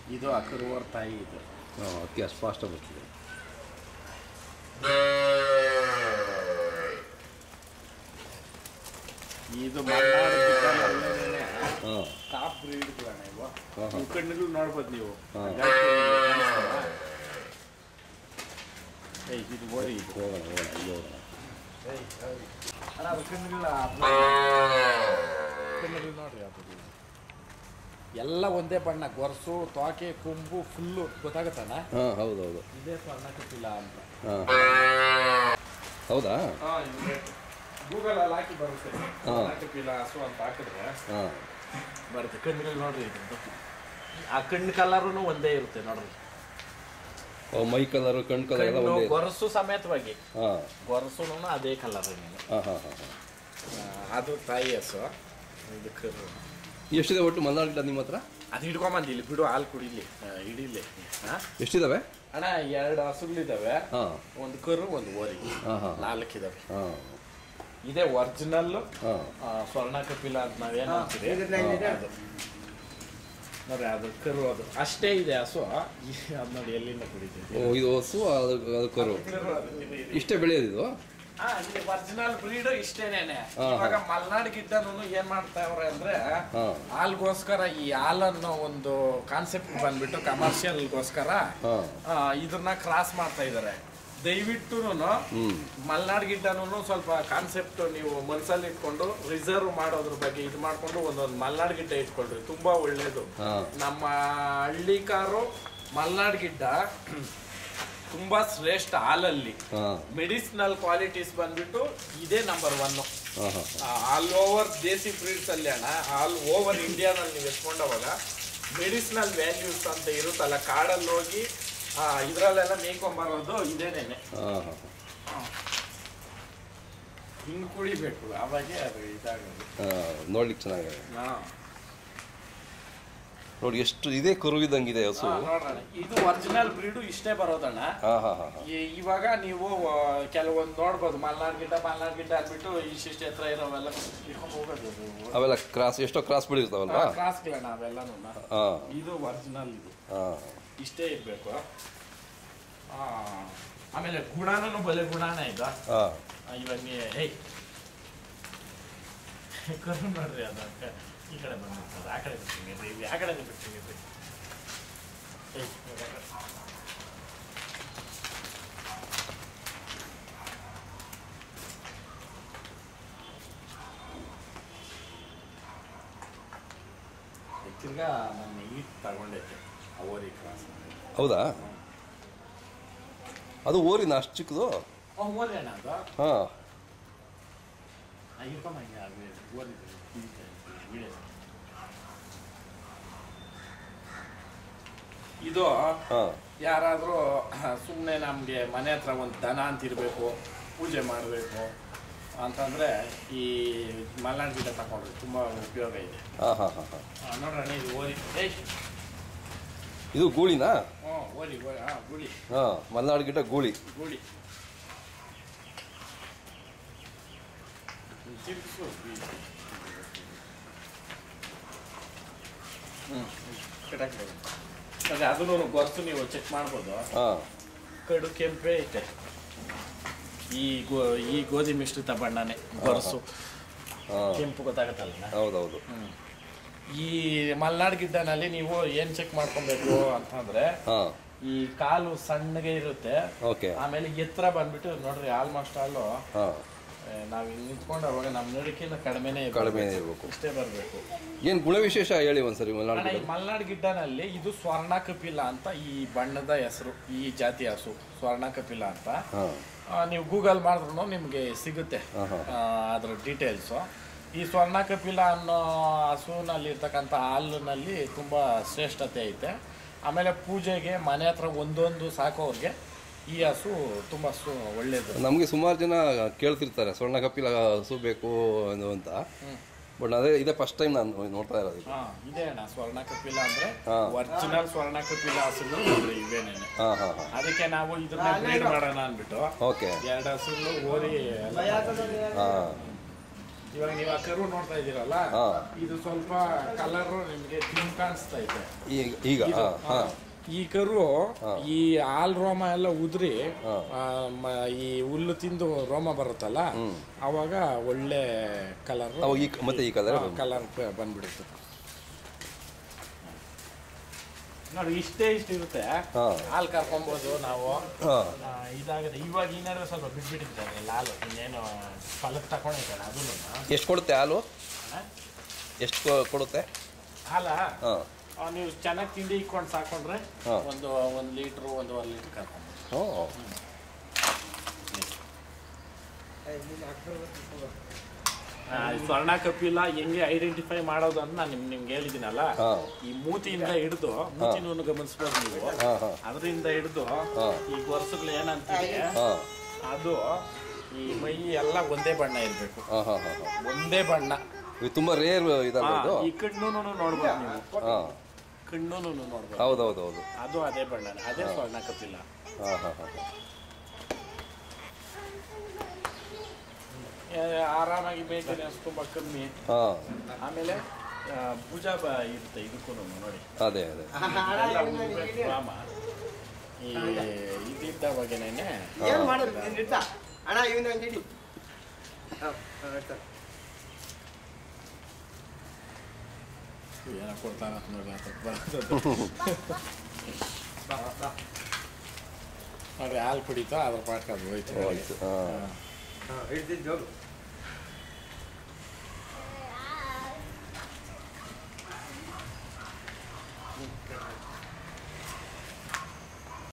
ಇದು ಅಕರುವರ್ ತಾಯಿ ಇದು ಹಾಂ ಅದಕ್ಕೆ ಅಷ್ಟು ಫಾಸ್ಟಾಗಿ ಬರ್ತಿದೆ ಇದು ಮಲ್ನಾಡು ಬಿಟ್ಟಲ್ಲೇ ಹಾಂ ಟಾಪ್ ಬ್ರೀಡ್ಗಳಣ್ಣ ಇವು ಹಾ, ಹಾ. ಇವು ಕಣ್ಣುಗಳು ನೋಡ್ಬೋದು ನೀವು ಹಾ. ಗಾಡಿ ಕಣ್ಣುಗಳು ಕಾಣಿಸ್ತಾವ? ಏಯ್ ಇದು ಓರಿ ಇದು ಹೋಗೋಣ ಹೋಗೋಣ ಇಲ್ಲಿ ಹೋಗೋಣ ಏಯ್, ಏಯ್. ಅಣ್ಣ ಅದು ಕಣ್ಣುಗಳ ಕಣ್ಣುಗಳು ನೋಡ್ರಿ ಅದು ಎಲ್ಲ ಒಂದೇ ಬಣ್ಣ ಗೊರಸು ತೋಕೆ ಕೊಂಬು ಫುಲ್ಲು ಗೊತ್ತಾಗತ್ತಣ್ಣ ಹಾಂ ಹೌದು ಹೌದು ಇದೇ ಸ್ವರ್ಣಕಪಿಲ ಅಂತ ಹಾಂ ಹೌದಾ ಗೂಗಲಲ್ಲಿ ಹಾಕಿ ಬರುತ್ತೆ ಸ್ವರ್ಣಕಪಿಲ ಹಸು ಅಂತ ಹಾಕಿದ್ರೆ ಹಾಂ ಬರುತ್ತೆ ಕಣ್ಣುಗಳು ನೋಡ್ರಿ ಇದ್ರದ್ದು ಆ ಕಣ್ಣು ಕಲರೂ ಒಂದೇ ಇರುತ್ತೆ ನೋಡ್ರಿ ಮೈ ಕಲರು ಕಣ್ಣು ಕಲರ್ ಎಲ್ಲ ಕಣ್ಣು ಒಂದೇ ಗೊರಸು ಸಮೇತವಾಗಿ ಹಾಂ ಗೊರಸುನು ಅದೇ ಕಲರ್ ನೀನು ಹಾಂ ಹಾಂ ಹಾಂ ಹಾಂ ಅದು ತಾಯಿ ಹಸು ಇದು ಕರು ಎಷ್ಟಿದೆ ಒಟ್ಟು ಮಲ್ನಾಡು ಗಿಡ ನಿಮ್ಮ ಹತ್ರ ಅದು ಹಿಡ್ಕೊಂಬಂದು ಇಲ್ಲಿ ಬಿಡು ಹಾಲು ಕುಡಿಲಿ ಆ, ಹಿಡೀಲಿ ಹಾ? ಎಷ್ಟಿದಾವೆ ಅಣ್ಣ ಎರಡು ಹಸುಗಳಿದಾವೆ ಹಾಂ ಒಂದು ಕರು ಒಂದು ಓರಿ ಹಾಂ ಹಾಂ ನಾಲ್ಕಿದಾವೆ ಹಾಂ ಇದೇ ಒರಿಜಿನಲ್ ಹಾಂ ಸ್ವರ್ಣ ಕಪಿಲ ಅಂತ ನಾವೇನು ಅಂತೀವಿ ಅದು. ನೋಡ್ರಿ ಅದು ಕರು ಅದು ಅಷ್ಟೇ ಇದೆ ಹಸು ಈ- ಅದ್ ನೋಡಿ ಎಲ್ಲಿಂದ ಕುಡಿತೈತಿ ಓ ಇದು ಹಸು ಅದು ಅದು ಕರು ಕರು ಅದು ಇದು ಇದು. ಇಷ್ಟೇ ಬೆಳೆಯೋದು ಇದು ಹಾ, ಇಲ್ಲಿ ಒರಿಜಿನಲ್ ಬ್ರೀಡ್ ಇಷ್ಟೇನೇನೆ ಹಾ, ಇವಾಗ ಮಲ್ನಾಡ್ ಗಿಡ್ಡನು ಏನ್ ಮಾಡ್ತಾವ್ರೆ ಅಂದ್ರೆ ಹಾಂ ಹಾಲ್ಗೋಸ್ಕರ ಈ ಹಾಲನ್ನೋ ಒಂದು ಕಾನ್ಸೆಪ್ಟ್ ಬಂದ್ಬಿಟ್ಟು ಕಮರ್ಷಿಯಲ್ಗೋಸ್ಕರ ಹಾಂ ಇದನ್ನ ಕ್ರಾಸ್ ಮಾಡ್ತಾ ಇದ್ದಾರೆ ದಯವಿಟ್ಟು ಹ್ಞೂ ಮಲ್ನಾಡ್ ಗಿಡ್ಡನೂ ಸ್ವಲ್ಪ ಕಾನ್ಸೆಪ್ಟ್ ನೀವು ಮನ್ಸಲ್ಲಿ ಇಟ್ಕೊಂಡು ರಿಸರ್ವ್ ಮಾಡೋದ್ರ ಬಗ್ಗೆ ಇದು ಮಾಡ್ಕೊಂಡು ಒಂದೊಂದು ಮಲ್ನಾಡ್ ಗಿಡ್ಡ ಇಟ್ಕೊಳ್ರಿ ತುಂಬಾ ಒಳ್ಳೇದು ಹಾಂ ನಮ್ಮ ಹಳ್ಳಿಕಾರು ಮಲ್ನಾಡ್ ಗಿಡ್ಡ ತುಂಬಾ ಶ್ರೇಷ್ಠ ಹಾಲಲ್ಲಿ ಹಾಂ ಮೆಡಿಸಿನಲ್ ಕ್ವಾಲಿಟೀಸ್ ಬಂದ್ಬಿಟ್ಟು ಇದೇ ನಂಬರ್ ಒನ್ ಹಾಂ ಹಾಂ ಆಲ್ ಓವರ್ ದೇಸಿ ಬ್ರೀಡ್ಸ್ ಅಲ್ಲಿ ಅಣ್ಣ ಆಲ್ ಓವರ್ ಇಂಡಿಯಾದಲ್ಲಿ ನೀವು ಎತ್ಕೊಂಡವಾಗ ಮೆಡಿಸಿನಲ್ ವ್ಯಾಲ್ಯೂಸ್ ಅಂತ ಇರುತ್ತಲ್ಲ ಕಾಡಲ್ಲಿ ಹೋಗಿ ಆ, ಇದ್ರಲ್ಲೆಲ್ಲ ಮೇಯ್ಕೊಂಬರೋದು ಇದೇನೇನೆ ಹಾಂ ಹಾಂ ಹಿಂಗ್ ಕುಡಿಬೇಕು ಅವಾಗೆ ಅದು ಇದಾಗೋದು ಹಾಂ ನೋಡ್ಲಿಕ್ಕೆ ಚೆನ್ನಾಗಿದೆ ಹಾ. ನೋಡಿ ಎಷ್ಟು ಇದೇ ಕರುವಿದಂಗಿದೆ ಹಸು ಹಾ, ನೋಡೋಣ ಇದು ಒರಿಜಿನಲ್ ಬ್ರೀಡು ಇಷ್ಟೇ ಬರೋದಣ್ಣ ಹಾಂ ಹಾಂ ಹಾಂ ಈ- ಇವಾಗ ನೀವು ಆ, ಕೆಲವೊಂದು ನೋಡ್ಬೋದು ಮಲ್ನಾಡ್ ಗಿಡ್ಡ ಮಲ್ನಾಡ್ ಗಿಡ್ಡ ಅಂದ್ಬಿಟ್ಟು ಇಷ್ಟಿಷ್ಟು ಎತ್ತರ ಇರೋವೆಲ್ಲ ಇಟ್ಕೊಂಡು ಹೋಗೋದು ಅದು. ಅವೆಲ್ಲ ಕ್ರಾಸ್ ಎಷ್ಟೋ ಕ್ರಾಸ್ ಬೆಳಿರ್ತಾವಲ್ವಾ ಆ, ಕ್ರಾಸ್ಗಳಣ್ಣ ಅವೆಲ್ಲನೂ ಹಾಂ ಇದು ಒರಿಜಿನಲ್ ಇದು ಹಾಂ ಇಷ್ಟೇ ಇರಬೇಕು ಆಮೇಲೆ ಗುಣನೂ ಬಲೆ ಗುಣನ ಇದು ಹಾಂ ಆ, ಇವಾಗ ನೀ ಹೇಯ್ ಕರು ನೋಡ್ರಿ ಅದು ಅಕ್ಕ ಈ ಕಡೆ ಬಂದಿರ್ತದೆ ಆ ಕಡೆ ಬಿಡ್ತೀನಿ ರೀ ಇಲ್ಲಿ ಆ ಕಡೆ ಬಿಡ್ತೀನಿ ರೀ ಏಯ್, ಇವಾಗ ಆ ಕಡೆ. ತಿರ್ಗಾ ನಾನು ಈಗ ತಗೊಂಡೈತೆ ಅವರಿ ಕ್ರಾಸ್ ಹೌದಾ ಅದು ಓರಿನ ಅಷ್ಟು ಚಿಕ್ಕದು ಓರಿ ಅಣ್ಣ ಅದು ಹಾಂ ಇರ್ಕೊಂಬ ಹಿಂಗೆ ಅದು ಓರಿ ವಿಡಿಯೋ ಇದು ಹಾಂ ಯಾರಾದರೂ ಸುಮ್ಮನೆ ನಮಗೆ ಮನೆ ಹತ್ರ ಒಂದು ದನ ಅಂತ ಇರಬೇಕು ಪೂಜೆ ಮಾಡಬೇಕು ಅಂತಂದರೆ ಈ ಮಲ್ನಾಡು ಗಿಡ ತಗೊಂಡ್ರೆ ತುಂಬ ಉಪಯೋಗ ಇದೆ ಹಾಂ ಹಾಂ ಹಾಂ ಹಾಂ ಆ, ನೋಡ್ರಣ್ಣ ಇದು ಓರಿ ಏಯ್ ಇದು ಗೂಳಿನಾ ಹ್ಞೂ ಓರಿ ಓರಿ ಹಾಂ ಗುಳಿ ಹಾಂ ಮಲೆನಾಡು ಗಿಡ ಗೂಳಿ ಗುಳಿ ತಿರ್ಗಿಸು ಹ್ಞೂ ಅದೇ ಅದನ್ನು ಗೊರ್ಸು ನೀವು ಚೆಕ್ ಮಾಡ್ಬೋದು ಹಾಂ ಕಡು ಕೆಂಪೇ ಐತೆ ಈ ಗೋ ಈ ಗೋಧಿ ಮಿಶ್ರಿತ ಬಣ್ಣನೇ ಗೊರಸು ಹಾಂ ಕೆಂಪು ಗೊತ್ತಾಗತ್ತಲ್ಲ ಹೌದೌದು ಈ ಮಲ್ನಾಡ್ ಗಿಡ್ಡನಲ್ಲಿ ನೀವು ಏನ್ ಚೆಕ್ ಮಾಡ್ಕೊಬೇಕು ಅಂತಂದ್ರೆ ಹಾಂ ಈ ಕಾಲು ಸಣ್ಣಗೆ ಇರುತ್ತೆ ಓಕೆ ಆಮೇಲೆ ಎತ್ತರ ಬಂದ್ಬಿಟ್ಟು ನೋಡ್ರಿ ಆಲ್ಮೋಸ್ಟ್ ಆಲು ಹಾಂ ನಾವ್ ಹಿಂಗ್ ನಿಂತ್ಕೊಂಡು ಅವಾಗ ನಮ್ಮ ನಡಿಕೆನ ಕಡಿಮೆನೇ ಇರ್ಬೇಕು. ಕಡಿಮೆನೇ ಇರ್ಬೇಕು. ಇಷ್ಟೇ ಬರಬೇಕು ಏನು ಗುಣವಿಶೇಷ ಹೇಳಿ ಒಂದ್ಸರಿ ಮಲೆನಾಡು ಅಣ್ಣ ಈ ಗಿಡ ಮಲ್ನಾಡ್ ಗಿಡ್ಡನಲ್ಲಿ ಇದು ಸ್ವರ್ಣ ಕಪಿಲ ಅಂತ ಈ ಬಣ್ಣದ ಹೆಸರು ಈ ಜಾತಿ ಹಸು ಸ್ವರ್ಣ ಕಪಿಲ ಅಂತ ಹಾಂ ಆ, ನೀವು ಗೂಗಲ್ ಮಾಡಿದ್ರು ನಿಮಗೆ ಸಿಗುತ್ತೆ ಹಾಂ ಹಾಂ ಆ, ಅದ್ರ ಡೀಟೇಲ್ಸು ಈ ಸ್ವರ್ಣ ಕಪಿಲ ಅನ್ನೋ ಹಸುವಿನಲ್ಲಿ ಇರ್ತಕ್ಕಂಥ ಹಾಲಿನಲ್ಲಿ ತುಂಬ ಶ್ರೇಷ್ಠತೆ ಐತೆ ಆಮೇಲೆ ಪೂಜೆಗೆ ಮನೆ ಹತ್ರ ಒಂದೊಂದು ಸಾಕೋರಿಗೆ ಈ ಹಸು ತುಂಬ ಸು ಒಳ್ಳೆಯದು ನಮಗೆ ಸುಮಾರು ಜನ ಕೇಳ್ತಿರ್ತಾರೆ ಸ್ವರ್ಣ ಕಪಿಲ ಹಸು ಬೇಕು ಅದು ಅಂತ ಬಟ್ ಅದೇ ಇದೇ ಫಸ್ಟ್ ಟೈಮ್ ನಾನು ನೋಡ್ತಾ ಇರೋದು ಇದು. ಹಾ ಇದೆ ಅಣ್ಣ ಸ್ವರ್ಣ ಕಪಿಲ ಅಂದ್ರೆ ಹಾ. ಒರಿಜಿನಲ್ ಸ್ವರ್ಣ ಕಪಿಲ ಹಸುಗಳು ನೋಡ್ರಿ ಇವೇನೇನೆ ಹಾಂ ಹಾಂ ಹಾಂ ಅದಕ್ಕೆ ನಾವು ಇದನ್ನ ಬ್ರೀಡ್ ಮಾಡೋಣ ಅಂದ್ಬಿಟ್ಟು ಓಕೆ ಎರಡು ಹಸುಗಳು ಓರಿ ಎಲ್ಲ ಹಾಂ ಇವಾಗ ನೀವು ಆ ಕರು ನೋಡ್ತಾ ಇದ್ದೀರಲ್ಲ ಹಾ. ಇದು ಸ್ವಲ್ಪ ಕಲರ್ ನಿಮಗೆ ತಿನ್ ಕಾಣಿಸ್ತಾ ಇದೆ ಈಗ ಈಗ ಇದು, ಹಾಂ ಹಾಂ ಈ ಕರು ಹಾ. ಈ ಹಾಲ್ ರೋಮ ಎಲ್ಲ ಉದ್ರಿ ಹಾ. ಆ, ಮ- ಈ ಹುಲ್ಲು ತಿಂದು ರೋಮ ಬರುತ್ತಲ್ಲ ಹ್ಮ್. ಅವಾಗ ಒಳ್ಳೆ ಕಲರ್ ಅವಾಗ ಈ ಮತ್ತೆ ಈ ಕಲರ್ ಕಲರ್ ಬಂದ್ಬಿಡುತ್ತೆ ನೋಡಿ ಇಷ್ಟೇ ಇಷ್ಟು ಇರುತ್ತೆ ಹಾ. ಹಾಲು ಕರ್ಕೊಬೋದು ನಾವು ಹಾಂ ಆ, ಇದಾಗಿದೆ ಇವಾಗ ಈ ನಡುವೆ ಸ್ವಲ್ಪ ಬಿಟ್ಬಿಟ್ಟಿದ್ದಾರೆ ಹಾಲು ಇನ್ನೇನು ಫಲಕ್ಕೆ ತಗೊಂಡಿದ್ದಾರೆ ಅದನ್ನು ಎಷ್ಟು ಕೊಡುತ್ತೆ ಹಾಲು ಎಷ್ಟು ಕೊ- ಕೊಡುತ್ತೆ ಹಾಲ ಹಾಂ ಆ, ನೀವು ಚೆನ್ನಾಗಿ ತಿಂಡಿ ಇಕ್ಕೊಂಡು ಸಾಕೊಂಡ್ರೆ ಹಾ. ಒಂದು ಒಂದು ಲೀಟ್ರು ಒಂದೂವರೆ ಲೀಟ್ರ್ ಕರ್ಕೊಂಡು ಹ್ಞೂ ಸ್ವರ್ಣ ಕಪಿಲ ಹೆಂಗೆ ಐಡೆಂಟಿಫೈ ಮಾಡೋದು ಅಂತ ನಾನು ನಿಮ್ ನಿಮ್ಗೆ ಹೇಳಿದ್ದೀನಲ್ಲ ಹಾಂ ಈ ಮೂತಿಯಿಂದ ಹಿಡಿದು ಮೂತಿನೂ ಗಮನಿಸ್ಬೋದು ನೀವು ಹಾಂ ಹಾಂ ಅದರಿಂದ ಹಿಡಿದು ಹಾ. ಈ ಗೊರಸುಗಳು ಏನಂತಿದೆ ಹಾಂ ಅದು ಈ ಮೈ ಎಲ್ಲ ಒಂದೇ ಬಣ್ಣ ಇರಬೇಕು ಹಾಂ ಹಾಂ ಹಾಂ ಹಾಂ ಒಂದೇ ಬಣ್ಣ ಇದು ತುಂಬ ರೇರ್ ಇದಲ್ಲ ಇದು ಈ ಕಣ್ಣು ನೋಡ್ಬೋದು ನೀವು ಹಾಂ ಕಣ್ಣು ನೋಡ್ಬೋದು ಹೌದು ಹೌದು ಹೌದು ಅದು ಅದೇ ಬಣ್ಣ ಅದೇ ಸ್ವರ್ಣ ಕಪಿಲ ಹಾಂ ಹಾಂ ಹಾಂ ಆ, ಆರಾಮಾಗಿ ಮೇಂಟೆನೆನ್ಸ್ ತುಂಬ ಕಮ್ಮಿ ಹಾಂ ಆಮೇಲೆ ಆ, ಭುಜ ಬ ಇರುತ್ತೆ ಇದಕ್ಕೂ ನೋಡಿ ಅದೇ ಅದೇ ಇದೆಲ್ಲ ಉಳ್ಬೇಕು ರಾಮ ಈ ಇದ್ದಿದ್ದ ಬಗೆನೇನೆ ಏನು ಮಾಡೋದು ನೀನ್ ಇಡ್ತ ಅಣ್ಣ ಇವನು ಒಂದು ಹಿಡಿ ಹಾಂ ಏನೋ ಕೊಡ್ತಾನ ನೋಡಿ ಆತ ನೋಡಿ ಹಾಲು ಕುಡಿತಾ ಅದ್ರ ಪಾಠ ಅದು ಹೋಯ್ತು ಹೋಯ್ತು ಹಾಂ ಹಾಂ ಹಿಡ್ದಿದ್ದು ಜೋರು